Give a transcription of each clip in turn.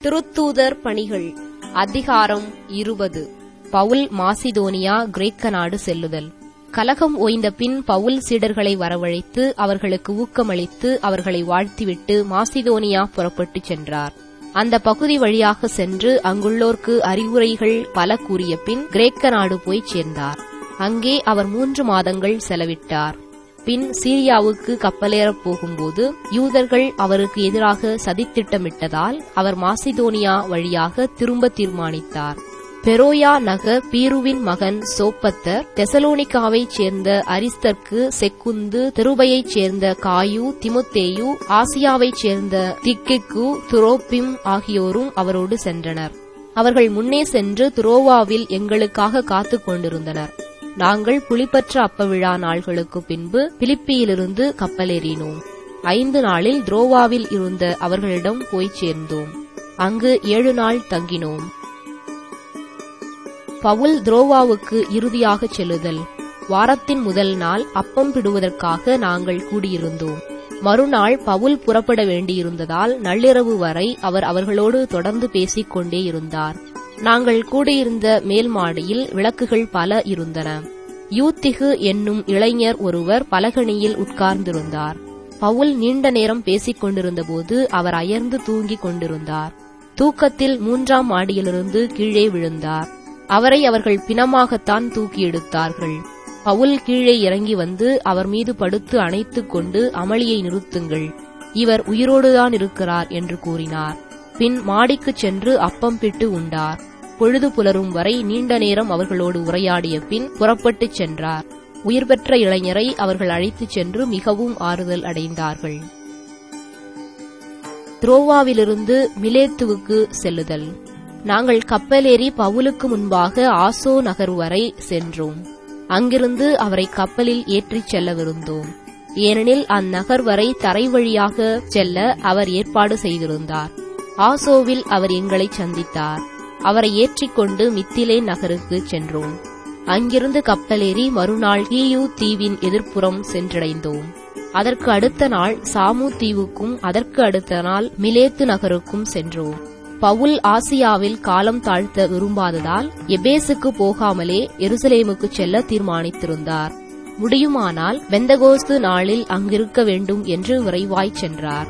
திருத்தூதர் பணிகள் அதிகாரம் இருபது பவுல் மாசிதோனியா கிரேக்க நாடு செல்லுதல் கலகம் ஓய்ந்த பின் பவுல் சீடர்களை வரவழைத்து அவர்களுக்கு ஊக்கமளித்து அவர்களை வாழ்த்திவிட்டு மாசிதோனியா புறப்பட்டுச் சென்றார் அந்த பகுதி வழியாக சென்று அங்குள்ளோர்க்கு அறிவுரைகள் பல கூறிய பின் கிரேக்க நாடு போய்ச் சேர்ந்தார் அங்கே அவர் மூன்று மாதங்கள் செலவிட்டார் பின் சீரியாவுக்கு கப்பலேறப் போகும்போது யூதர்கள் அவருக்கு எதிராக சதித்திட்டமிட்டதால் அவர் மாசிதோனியா வழியாக திரும்ப தீர்மானித்தார் பெரோயா நகர் பீருவின் மகன் சோப்பத்தர் தெசலோனிகாவைச் சேர்ந்த அரிஸ்தர்க்கு செக்குந்து தெருபையைச் சேர்ந்த காயு திமுத்தேயு ஆசியாவைச் சேர்ந்த திக்கிக்கு துரோப்பிம் ஆகியோரும் அவரோடு சென்றனர் அவர்கள் முன்னே சென்று துரோவாவில் எங்களுக்காக காத்துக் கொண்டிருந்தனர் நாங்கள் புலிப்பற்ற அப்ப விழா நாள்களுக்கு பின்பு பிலிப்பியிலிருந்து கப்பலேறினோம் ஐந்து நாளில் துரோவாவில் இருந்த அவர்களிடம் போய்ச் சேர்ந்தோம் அங்கு ஏழு நாள் தங்கினோம் பவுல் துரோவாவுக்கு இறுதியாகச் செல்லுதல் வாரத்தின் முதல் நாள் அப்பம் பிடுவதற்காக நாங்கள் கூடியிருந்தோம் மறுநாள் பவுல் புறப்பட வேண்டியிருந்ததால் நள்ளிரவு வரை அவர் அவர்களோடு தொடர்ந்து பேசிக் கொண்டே இருந்தார் நாங்கள் கூடியிருந்த மேல் மாடியில் விளக்குகள் பல இருந்தன யூத்திகு என்னும் இளைஞர் ஒருவர் பலகணியில் உட்கார்ந்திருந்தார் பவுல் நீண்ட நேரம் பேசிக் கொண்டிருந்தபோது அவர் அயர்ந்து தூங்கிக் கொண்டிருந்தார் தூக்கத்தில் மூன்றாம் மாடியிலிருந்து கீழே விழுந்தார் அவரை அவர்கள் பிணமாகத்தான் தூக்கி எடுத்தார்கள் பவுல் கீழே இறங்கி வந்து அவர் மீது படுத்து அணைத்துக் கொண்டு அமளியை நிறுத்துங்கள் இவர் உயிரோடுதான் இருக்கிறார் என்று கூறினார் பின் மாடிக்குச் சென்று அப்பம் பிட்டு உண்டார் பொழுது புலரும் வரை நீண்ட நேரம் அவர்களோடு உரையாடிய பின் புறப்பட்டுச் சென்றார் உயிர் பெற்ற இளைஞரை அவர்கள் அழைத்துச் சென்று மிகவும் ஆறுதல் அடைந்தார்கள் துரோவாவிலிருந்து மிலேத்துவுக்கு செல்லுதல் நாங்கள் கப்பலேறி பவுலுக்கு முன்பாக ஆசோ நகர் வரை சென்றோம் அங்கிருந்து அவரை கப்பலில் ஏற்றிச் செல்லவிருந்தோம் ஏனெனில் அந்நகர் வரை தரை வழியாக செல்ல அவர் ஏற்பாடு செய்திருந்தார் ஆசோவில் அவர் எங்களை சந்தித்தார் அவரை ஏற்றிக்கொண்டு மித்திலே நகருக்கு சென்றோம் அங்கிருந்து கப்பலேறி மறுநாள் கீயூ தீவின் எதிர்ப்புறம் சென்றடைந்தோம் அதற்கு அடுத்த நாள் சாமு தீவுக்கும் அதற்கு அடுத்த நாள் மிலேத்து நகருக்கும் சென்றோம் பவுல் ஆசியாவில் காலம் தாழ்த்த விரும்பாததால் எபேசுக்கு போகாமலே எருசலேமுக்கு செல்ல தீர்மானித்திருந்தார் முடியுமானால் வெந்தகோஸ்து நாளில் அங்கிருக்க வேண்டும் என்று விரைவாய் சென்றார்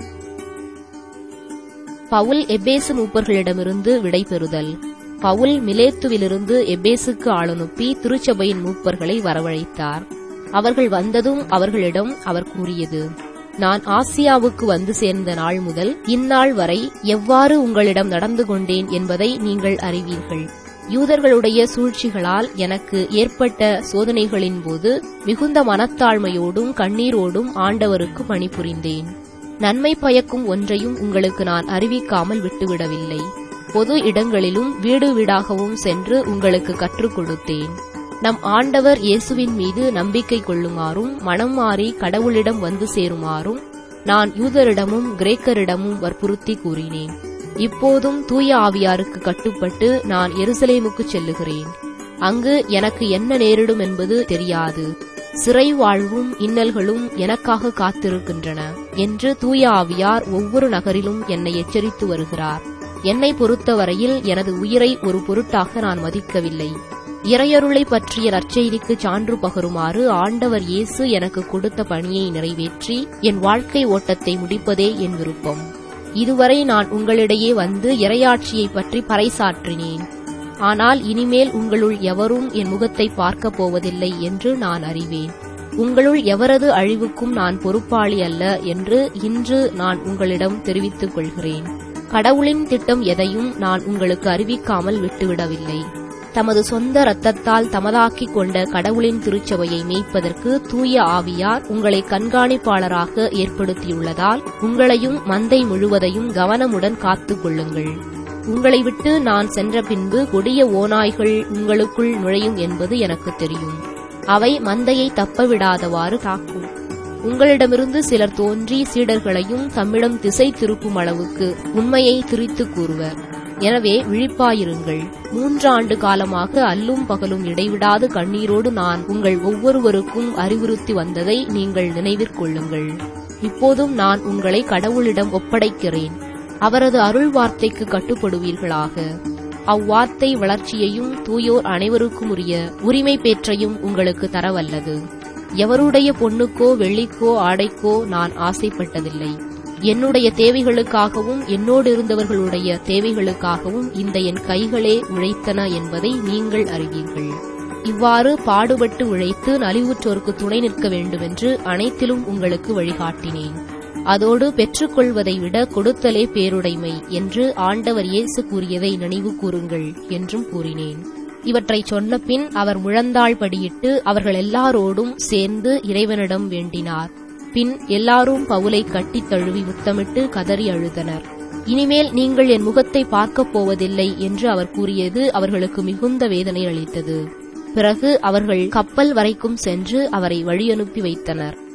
பவுல் எபேசு மூப்பர்களிடமிருந்து விடை பெறுதல் பவுல் மிலேத்துவிலிருந்து எபேசுக்கு ஆளனுப்பி திருச்சபையின் மூப்பர்களை வரவழைத்தார் அவர்கள் வந்ததும் அவர்களிடம் அவர் கூறியது நான் ஆசியாவுக்கு வந்து சேர்ந்த நாள் முதல் இந்நாள் வரை எவ்வாறு உங்களிடம் நடந்து கொண்டேன் என்பதை நீங்கள் அறிவீர்கள் யூதர்களுடைய சூழ்ச்சிகளால் எனக்கு ஏற்பட்ட சோதனைகளின் போது மிகுந்த மனத்தாழ்மையோடும் கண்ணீரோடும் ஆண்டவருக்கு பணிபுரிந்தேன் நன்மை பயக்கும் ஒன்றையும் உங்களுக்கு நான் அறிவிக்காமல் விட்டுவிடவில்லை பொது இடங்களிலும் வீடு வீடாகவும் சென்று உங்களுக்கு கற்றுக் கொடுத்தேன் நம் ஆண்டவர் இயேசுவின் மீது நம்பிக்கை கொள்ளுமாறும் மனம் மாறி கடவுளிடம் வந்து சேருமாறும் நான் யூதரிடமும் கிரேக்கரிடமும் வற்புறுத்தி கூறினேன் இப்போதும் தூய ஆவியாருக்கு கட்டுப்பட்டு நான் எருசலேமுக்கு செல்லுகிறேன் அங்கு எனக்கு என்ன நேரிடும் என்பது தெரியாது சிறை வாழ்வும் இன்னல்களும் எனக்காக காத்திருக்கின்றன என்று தூய ஆவியார் ஒவ்வொரு நகரிலும் என்னை எச்சரித்து வருகிறார் என்னை பொறுத்தவரையில் எனது உயிரை ஒரு பொருட்டாக நான் மதிக்கவில்லை இறையருளை பற்றிய நற்செய்திக்கு சான்று பகருமாறு ஆண்டவர் இயேசு எனக்கு கொடுத்த பணியை நிறைவேற்றி என் வாழ்க்கை ஓட்டத்தை முடிப்பதே என் விருப்பம் இதுவரை நான் உங்களிடையே வந்து இறையாட்சியை பற்றி பறைசாற்றினேன் ஆனால் இனிமேல் உங்களுள் எவரும் என் முகத்தை பார்க்கப் போவதில்லை என்று நான் அறிவேன் உங்களுள் எவரது அழிவுக்கும் நான் பொறுப்பாளி அல்ல என்று இன்று நான் உங்களிடம் தெரிவித்துக் கொள்கிறேன் கடவுளின் திட்டம் எதையும் நான் உங்களுக்கு அறிவிக்காமல் விட்டுவிடவில்லை தமது சொந்த இரத்தத்தால் தமதாக்கிக் கொண்ட கடவுளின் திருச்சபையை மேய்ப்பதற்கு தூய ஆவியார் உங்களை கண்காணிப்பாளராக ஏற்படுத்தியுள்ளதால் உங்களையும் மந்தை முழுவதையும் கவனமுடன் காத்துக் கொள்ளுங்கள் உங்களை விட்டு நான் சென்ற பின்பு கொடிய ஓநாய்கள் உங்களுக்குள் நுழையும் என்பது எனக்கு தெரியும் அவை மந்தையை தப்ப விடாதவாறு தாக்கும் உங்களிடமிருந்து சிலர் தோன்றி சீடர்களையும் தம்மிடம் திசை திருப்பும் அளவுக்கு உண்மையை திரித்து கூறுவர் எனவே விழிப்பாயிருங்கள் மூன்றாண்டு காலமாக அல்லும் பகலும் இடைவிடாது கண்ணீரோடு நான் உங்கள் ஒவ்வொருவருக்கும் அறிவுறுத்தி வந்ததை நீங்கள் நினைவிற்கொள்ளுங்கள் இப்போதும் நான் உங்களை கடவுளிடம் ஒப்படைக்கிறேன் அவரது அருள் வார்த்தைக்கு கட்டுப்படுவீர்களாக அவ்வார்த்தை வளர்ச்சியையும் தூயோர் அனைவருக்கும் உரிய உரிமை பேற்றையும் உங்களுக்கு தரவல்லது எவருடைய பொன்னுக்கோ வெள்ளிக்கோ ஆடைக்கோ நான் ஆசைப்பட்டதில்லை என்னுடைய தேவைகளுக்காகவும் என்னோடு இருந்தவர்களுடைய தேவைகளுக்காகவும் இந்த என் கைகளே உழைத்தன என்பதை நீங்கள் அறிவீர்கள் இவ்வாறு பாடுபட்டு உழைத்து நலிவுற்றோருக்கு துணை நிற்க வேண்டுமென்று அனைத்திலும் உங்களுக்கு வழிகாட்டினேன் அதோடு பெற்றுக்கொள்வதை விட கொடுத்தலே பேருடைமை என்று ஆண்டவர் இயேசு கூறியதை நினைவு கூறுங்கள் என்றும் கூறினேன் இவற்றைச் சொன்ன பின் அவர் முழந்தாள் படியிட்டு அவர்கள் எல்லாரோடும் சேர்ந்து இறைவனிடம் வேண்டினார் பின் எல்லாரும் பவுலை கட்டித் தழுவி முத்தமிட்டு கதறி அழுதனர் இனிமேல் நீங்கள் என் முகத்தை பார்க்கப் போவதில்லை என்று அவர் கூறியது அவர்களுக்கு மிகுந்த வேதனை அளித்தது பிறகு அவர்கள் கப்பல் வரைக்கும் சென்று அவரை வழியனுப்பி வைத்தனர்